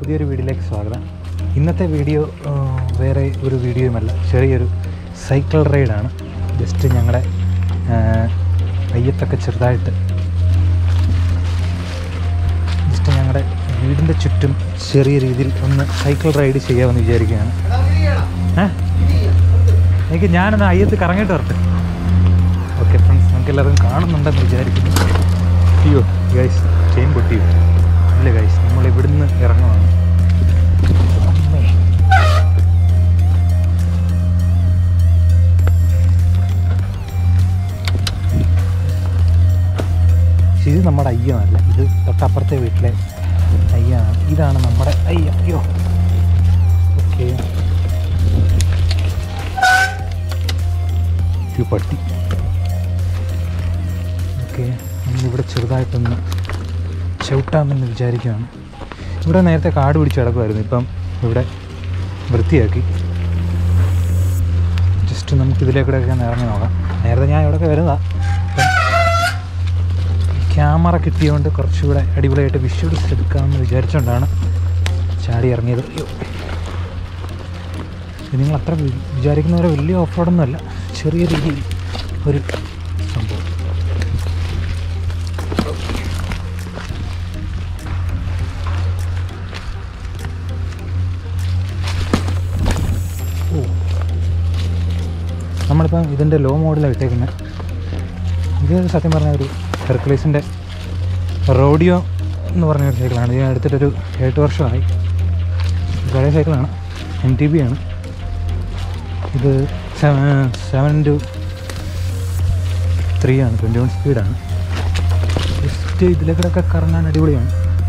പുതിയൊരു വീഡിയോയിലേക്ക് സ്വാഗതം ഇന്നത്തെ വീഡിയോ ആ, വേറെ ഒരു വീഡിയോയുമല്ല ചെറിയൊരു സൈക്കിൾ റൈഡാണ് ജസ്റ്റ് ഞങ്ങളുടെ ആ, അയ്യത്തൊക്കെ ചെറുതായിട്ട് ജസ്റ്റ് ഞങ്ങളുടെ വീടിൻ്റെ ചുറ്റും ചെറിയ രീതിയിൽ ഒന്ന് സൈക്കിൾ റൈഡ് ചെയ്യാമെന്ന് വിചാരിക്കുകയാണ് ഏ എനിക്ക് ഞാനൊന്ന് അയ്യത്ത് കറങ്ങിയിട്ട് വരട്ടെ ഓക്കെ ഫ്രണ്ട്സ് നമുക്ക് എല്ലാവരും കാണുന്നുണ്ടെന്ന് വിചാരിക്കുന്നു അയ്യോ ഗൈസ് ചെയിൻ പൊട്ടിയോ ഇല്ല ഗൈസ് നമ്മൾ ഇവിടുന്ന് ഇറങ്ങുവാണ് അമ്മേ. ഇത് നമ്മുടെ അയ്യനല്ല ഇത് തൊട്ടപ്പുറത്തെ വീട്ടിലെ അയ്യാണ് ഇതാണ് നമ്മുടെ അയ്യ അയ്യോ ഓക്കെ ഒരു പട്ടി ഓക്കെ നമ്മളിവിടെ ചെറുതായിട്ടൊന്ന് ചവിട്ടാമെന്ന് വിചാരിക്കുകയാണ് ഇവിടെ നേരത്തെ കാട് പിടിച്ച് കിടക്കുമായിരുന്നു ഇപ്പം ഇവിടെ വൃത്തിയാക്കി ജസ്റ്റ് നമുക്ക് ഇതിലേക്കൂടെയൊക്കെ ഒന്ന് ഇറങ്ങി നോക്കാം നേരത്തെ ഞാൻ ഇവിടെയൊക്കെ വരുന്നതാണ് ക്യാമറ കിട്ടിയതുകൊണ്ട് കുറച്ചുകൂടെ അടിപൊളിയായിട്ട് വിഷ്വൽസ് എടുക്കാമെന്ന് വിചാരിച്ചുകൊണ്ടാണ് ചാടി ഇറങ്ങിയത് അയ്യോ ഇത് നിങ്ങൾ അത്ര വി- വിചാരിക്കുന്ന പോലെ വലിയ ഓഫ് റോഡൊന്നും അല്ല ചെറിയ രീതിയിൽ ഒരു സംഭവം ഓ നമ്മളിപ്പം ഇതിൻ്റെ ലോ മോഡിലാണ് ഇട്ടേക്കുന്നത് ഇത് സത്യം പറഞ്ഞ ഒരു ഹെർക്കുലീസിൻ്റെ റോഡിയോ എന്ന് പറഞ്ഞ ഒരു സൈക്കിളാണ് ഇത് ഞാൻ എടുത്തിട്ടൊരു എട്ട് വർഷമായി പഴയ സൈക്കിളാണ് എം ടി ബി ആണ് ഇത് സെവൻ ടു ത്രീ ആണ് ട്വൻറ്റി വൺ സ്പീഡാണ് ജസ്റ്റ് ഇതിലേക്കൂടെയൊക്കെ കറങ്ങാൻ അടിപൊളിയാണ്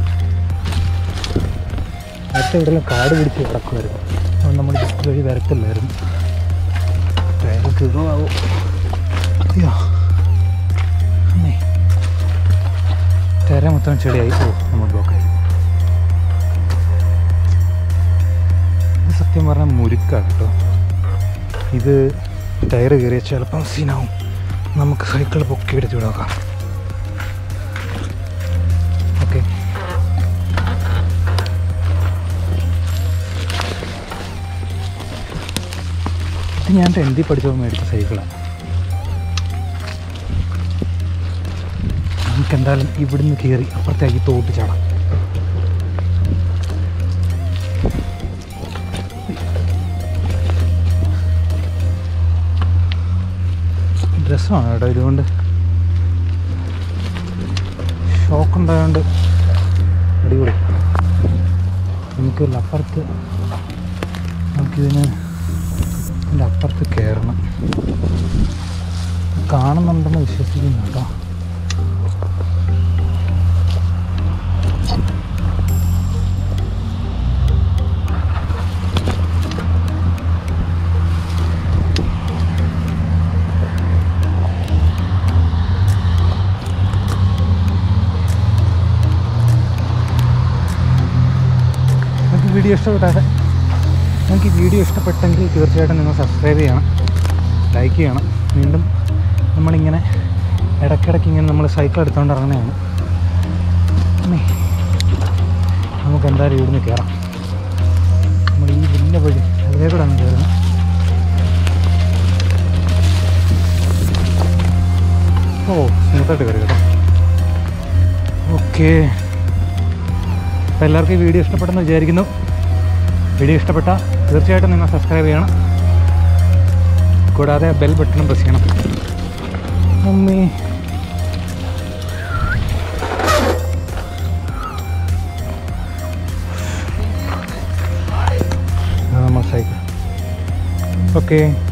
നേരത്തെ ഇവിടെ കാട് പിടിച്ച് കിടക്കുമായിരുന്നു അതുകൊണ്ട് നമ്മൾ ജസ്റ്റ് വഴി വരത്തില്ലായിരുന്നു ടയർ കീറുമാവോ അയ്യോ അമ്മേ ടയർ മൊത്തം ചെടിയായി ഓ നമ്മൾ ബ്ലോക്കായി ഇത് സത്യം പറഞ്ഞാൽ മുരുക്കാണ് കേട്ടോ ഇത് ടയർ കയറിയ ചിലപ്പം സീനാവും നമുക്ക് സൈക്കിൾ പൊക്കി എടുത്ത് വിടാക്കാം ഓക്കെ ഇത് ഞാൻ ടെൻത്തിൽ പഠിച്ചപ്പോൾ മേടിച്ച സൈക്കിളാണ് നമുക്ക് എന്തായാലും ഇവിടുന്ന് കയറി അപ്പുറത്തേക്ക് തോട്ട് ചാടാം രസമാണ് കേട്ടോ ഇതുകൊണ്ട് ഷോക്ക് ഉണ്ടായതുകൊണ്ട് അടിപൊളി നമുക്ക് അപ്പുറത്ത് നമുക്കിതിന് ഇതിൻ്റെ അപ്പുറത്ത് കയറണം കാണുന്നുണ്ടെന്ന് വിശ്വസിക്കുന്നു കേട്ടോ നിങ്ങൾക്ക് വീഡിയോ ഇഷ്ടപ്പെട്ടാൽ നിങ്ങൾക്ക് ഈ വീഡിയോ ഇഷ്ടപ്പെട്ടെങ്കിൽ തീർച്ചയായിട്ടും നിങ്ങൾ സബ്സ്ക്രൈബ് ചെയ്യണം ലൈക്ക് ചെയ്യണം വീണ്ടും നമ്മളിങ്ങനെ ഇടയ്ക്കിടയ്ക്ക് ഇങ്ങനെ നമ്മൾ സൈക്കിൾ എടുത്തുകൊണ്ട് ഇറങ്ങുന്നതാണ് അമ്മേ. നമുക്ക് എന്തായാലും ഇവിടുന്ന് കയറാം നമ്മൾ ഈ വലിയ വഴി അതിലേ കൂടെ ആണ് കയറുന്നത് ഓ സ്മൂത്തായിട്ട് കയറി കേട്ടോ ഓക്കേ അപ്പോൾ എല്ലാവർക്കും ഈ വീഡിയോ ഇഷ്ടപ്പെട്ടെന്ന് വിചാരിക്കുന്നു വീഡിയോ ഇഷ്ടപ്പെട്ടാൽ തീർച്ചയായിട്ടും നിങ്ങൾ സബ്സ്ക്രൈബ് ചെയ്യണം കൂടാതെ ബെൽ ബട്ടണും പ്രസ് ചെയ്യണം മമ്മി നമ്മൾ സൈക്കിൾ ഓക്കെ